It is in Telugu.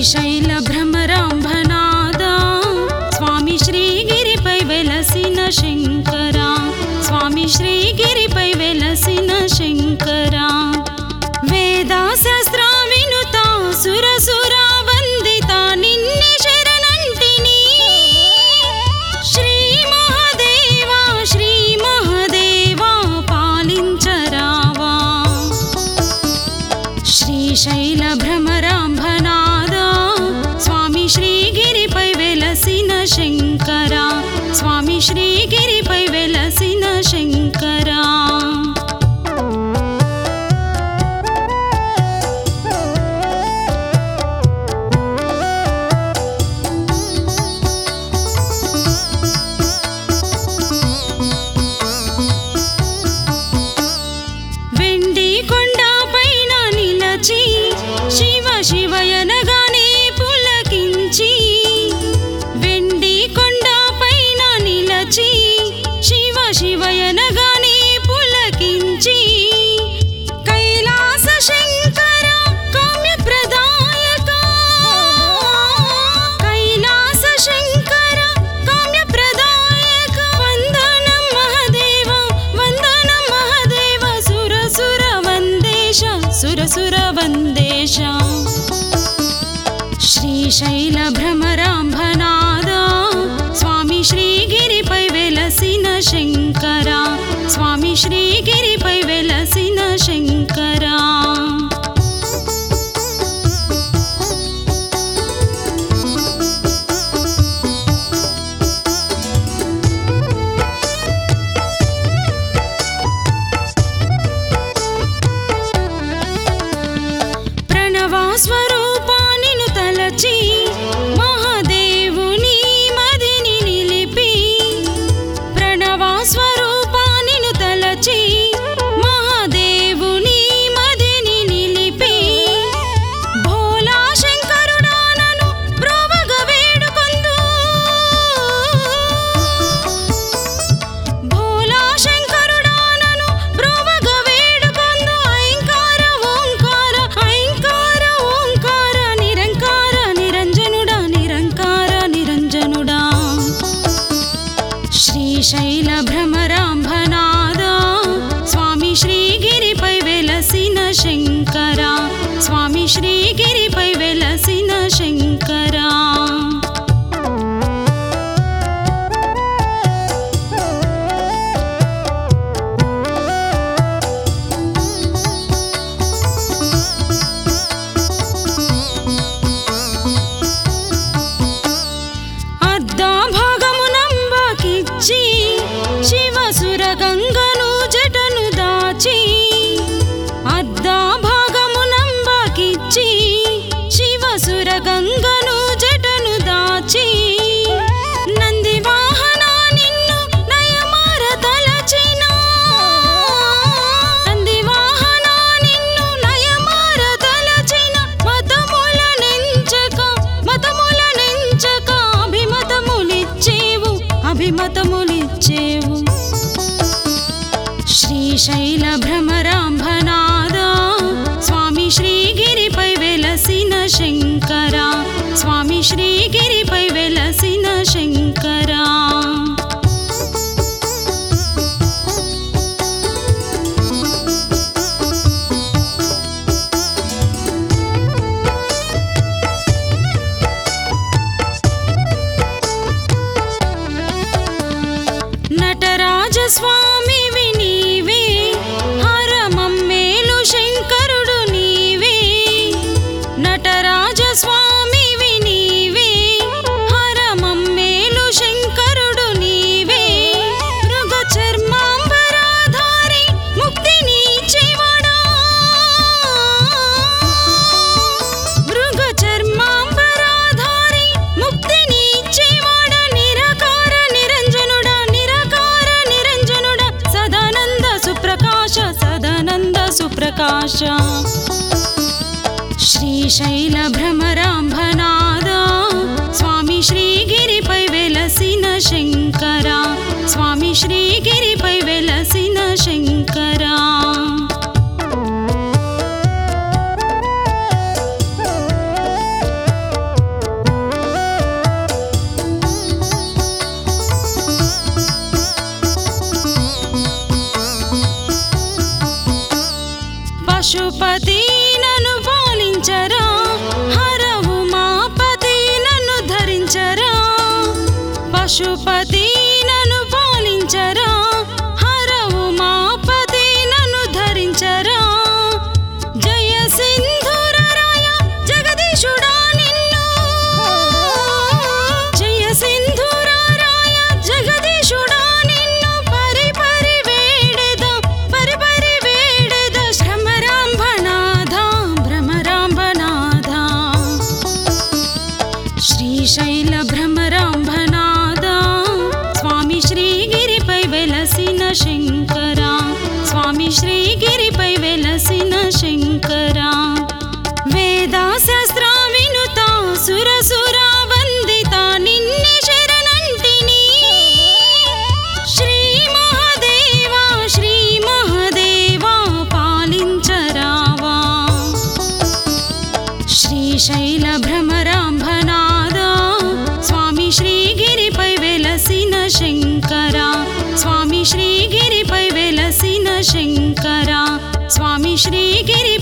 శ్రీశైల భ్రమరాంభనాద స్వామి శ్రీగిరిపై వెలసిన శంకర స్వామి శ్రీగిరిపై వెలసిన శంకర వేదా శస్త్ర వినుత సుర సుర వందిత నిన్నే శరణంటిని శ్రీ మహాదేవా శ్రీ మహాదేవా పాలించరావా శ్రీశైల భ్రమరాంభనాద స్వామి శ్రీగిరిపై వెలసిన శంకర స్వామి శ్రీగిరిపై వెలసిన శంకర వెండి కొండ పైన నిలచి శివ శివయనగానే పులకించి వెండి కొండ పైన నిలచి శివ శివయనగానే పులకించి కైలాస శంకర కామ్య ప్రదాయక కైలాస శంకర కామ్య ప్రదాయక వందనం మహదేవ వందనం మహదేవ సుర సుర వందేశ సుర సుర వందేశ శ్రీశైల భ్రమరాంభనాద స్వామి శ్రీగిరిపై వెలసిన శంకర స్వామి శ్రీగిరిపై వెలసిన శంకర ప్రణవ స్వరూపానిను తలచి మహాదేవుని మదిని నిలిపి ప్రణవ స్వరూపానిను తలచి మహాదేవుని మదిని నిలిపి భోలా శంకరుడానను బ్రోవగ వేడుకొందు భోలా శంకరుడానను బ్రోవగ వేడుకొందు ఐంకార ఓంకార ఐంకార ఓంకార నిరంకార నిరంజనుడా నిరంకార నిరంజనుడా శ్రీశైల భ్రమరాంభనాద స్వామి శ్రీగిరిపై వెలసిన శంకర స్వామి శ్రీగిరిపై వెలసిన శంకర అద్దా భాగమునంబకిచ్చి శివసుర గంగను జటను దాచి అద్దా భాగమునంబకిచ్చి శివసుర గంగను జటను దాచి నంది వాహన నిన్ను నయమార తలచిన నంది వాహన నిన్ను నయమార తలచిన మతముల నెంచక మతముల నెంచక అభిమతములిచ్చేవు అభిమతములిచ్చేవు శ్రీశైల భ్రమరాంభనాద స్వామి శ్రీగిరిపై వెలసిన శంకర స్వామి శ్రీగిరిపై వెలసిన శంకర నటరాజ స్వామి నీవే హరమమ్మేలు శంకరుడు నీవే నటరాజ స్వామి నీవే హరమమ్మేలు శంకరుడు నీవే మృగ చర్మాంబరాధారి ముక్తిని ఇచ్చేవాడా మృగ చర్మాంబరాధారి ముక్తిని ఇచ్చేవాడ నిరాకార నిరంజనుడా నిరాకార నిరంజనుడా సదానంద సుప్రకాశ సదానంద సుప్రకాశ శ్రీశైల భ్రమరాంభనాద స్వామి శ్రీగిరిపై వెలసిన శంకర స్వామి శ్రీగిరిపై వెలసిన శంకర పశుపతి నన్ను పాలించరా హర ఉమాపతి నన్ను ధరించరా జయ సింధూరరాయ జగదీశుడా నిన్ను జయ సింధూరరాయ జగదీశుడా నిన్ను పరి పరి వేడెద పరి పరి వేడెద భ్రమరాంబనాథ భ్రమరాంబనాథ శ్రీశైల భ్రమరాంబనాద స్వామి శ్రీగిరిపై వెలసిన శంకర స్వామి శ్రీగిరిపై వెలసిన శంకర వేద శాస్త్ర వినుత సుర సుర వందిత నిన్నే శరణంటిని శ్రీ మహాదేవా శ్రీ మహాదేవా పాలించరావా శ్రీశైల భ్రమరాంభనాద స్వామి శ్రీగిరిపై వెలసిన శంకర స్వామి శ్రీగిరిపై వెలసిన శంకర స్వామి శ్రీగిరి